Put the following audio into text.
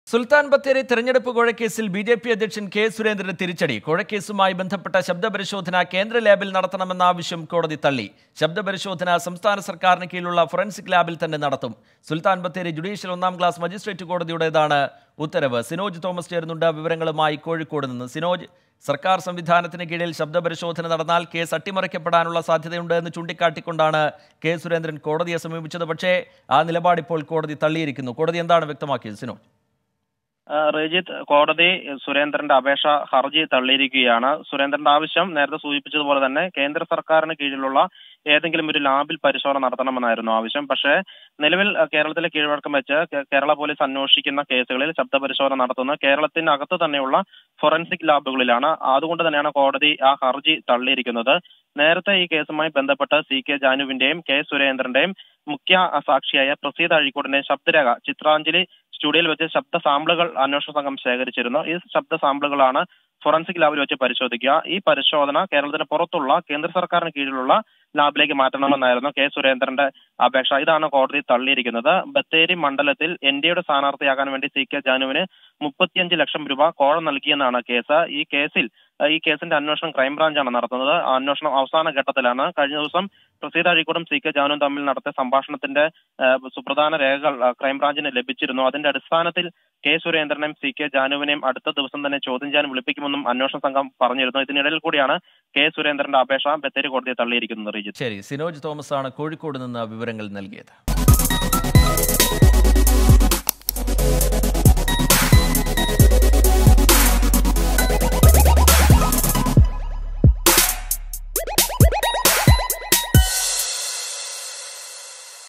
സുൽത്താൻ ബത്തേരി തെരഞ്ഞെടുപ്പ് കോഴക്കേസിൽ B J P അധ്യക്ഷൻ കെ സുരേന്ദ്രന് തിരിച്ചടി കോഴക്കേസുമായി ബന്ധപ്പെട്ട ശബ്ദപരിശോധന കേന്ദ്ര ലാബിൽ നടത്തണമെന്ന ആവശ്യം കോടതി തള്ളി ശബ്ദപരിശോധന സംസ്ഥാന സർക്കാരിന് കീഴിലുള്ള ഫോറൻസിക് ലാബിൽ തന്നെ നടത്തും സുൽത്താൻ ബത്തേരി ജുഡീഷ്യൽ ഒന്നാം ക്ലാസ് മജിസ്ട്രേറ്റ് കോടതിയുടേതാണ് ഉത്തരവ് സിനോജ് തോമസ് ചേരുന്നുണ്ട് വിവരങ്ങളുമായി കോഴിക്കോട് നിന്ന് സിനോജ് സർക്കാർ സംവിധാനത്തിന് കീഴിൽ ശബ്ദപരിശോധന നടന്നാൽ കേസ് അട്ടിമറിക്കപ്പെടാനുള്ള സാധ്യതയുണ്ട് എന്ന് ചൂണ്ടിക്കാട്ടിക്കൊണ്ടാണ് കെ സുരേന്ദ്രൻ കോടതിയെ സമീപിച്ചത് പക്ഷേ ആ നിലപാട് ഇപ്പോൾ കോടതി തള്ളിയിരിക്കുന്നു കോടതി എന്താണ് വ്യക്തമാക്കിയത് സിനോജ് ആ, റിജിത്ത് കോടതി സുരേന്ദ്രന്റെ അപേക്ഷ ഹർജി തള്ളിയിരിക്കുകയാണ് സുരേന്ദ്രന്റെ ആവശ്യം നേരത്തെ സൂചിപ്പിച്ചതുപോലെ തന്നെ കേന്ദ്ര സർക്കാരിന് കീഴിലുള്ള ഏതെങ്കിലും ഒരു ലാബിൽ പരിശോധന നടത്തണമെന്നായിരുന്നു ആവശ്യം പക്ഷേ നിലവിൽ ആ, കേരളത്തിലെ കീഴ്വഴക്കം വെച്ച് കേ- കേരള പോലീസ് അന്വേഷിക്കുന്ന കേസുകളിൽ ശബ്ദപരിശോധന നടത്തുന്നത് കേരളത്തിനകത്ത് തന്നെയുള്ള ഫോറൻസിക് ലാബുകളിലാണ് അതുകൊണ്ട് തന്നെയാണ് കോടതി ആ ഹർജി തള്ളിയിരിക്കുന്നത് നേരത്തെ ഈ കേസുമായി ബന്ധപ്പെട്ട് സി കെ ജാനുവിന്റെയും കെ സുരേന്ദ്രന്റെയും മുഖ്യ സാക്ഷിയായ പ്രസീദ് അഴീക്കോടിന്റെയും ശബ്ദരേഖ ചിത്രാഞ്ജലി സ്റ്റുഡിയോയിൽ വെച്ച് ശബ്ദ സാമ്പിളുകൾ അന്വേഷണ സംഘം ശേഖരിച്ചിരുന്നു ഈ ശബ്ദ സാമ്പിളുകളാണ് ഫോറൻസിക് ലാബിൽ വെച്ച് പരിശോധിക്കുക ഈ പരിശോധന കേരളത്തിന് പുറത്തുള്ള കേന്ദ്ര സർക്കാരിന് കീഴിലുള്ള ലാബിലേക്ക് മാറ്റണമെന്നായിരുന്നു കെ സുരേന്ദ്രന്റെ അപേക്ഷ ഇതാണ് കോടതി തള്ളിയിരിക്കുന്നത് ബത്തേരി മണ്ഡലത്തിൽ എൻ ഡി എയുടെ സ്ഥാനാർത്ഥിയാകാൻ വേണ്ടി സി കെ ജാനുവിന് മുപ്പത്തിയഞ്ച് ലക്ഷം രൂപ കോഴ നൽകിയെന്നാണ് കേസ് ഈ കേസിൽ ഈ കേസിന്റെ അന്വേഷണം ക്രൈംബ്രാഞ്ചാണ് നടത്തുന്നത് ആ അന്വേഷണം അവസാന ഘട്ടത്തിലാണ് കഴിഞ്ഞ ദിവസം പ്രസീദ് അഴീക്കോടും സി കെ ജാനുവും തമ്മിൽ നടത്തിയ സംഭാഷണത്തിന്റെ ആ, സുപ്രധാന രേഖകൾ ആ, ക്രൈംബ്രാഞ്ചിന് ലഭിച്ചിരുന്നു അതിന്റെ അടിസ്ഥാനത്തിൽ കെ സുരേന്ദ്രനെയും സി കെ ജാനുവിനെയും അടുത്ത ദിവസം തന്നെ ചോദ്യം ചെയ്യാൻ വിളിപ്പിക്കുമെന്നും അന്വേഷണ സംഘം പറഞ്ഞിരുന്നു ഇതിനിടയിൽ കൂടിയാണ് കെ സുരേന്ദ്രന്റെ അപേക്ഷ ബത്തേരി കോടതിയെ തള്ളിയിരിക്കുന്നത് റീജിത്ത് ശരി സിനോജ് തോമസ് ആണ് കോഴിക്കോട് നിന്ന് വിവരങ്ങൾ നൽകിയത്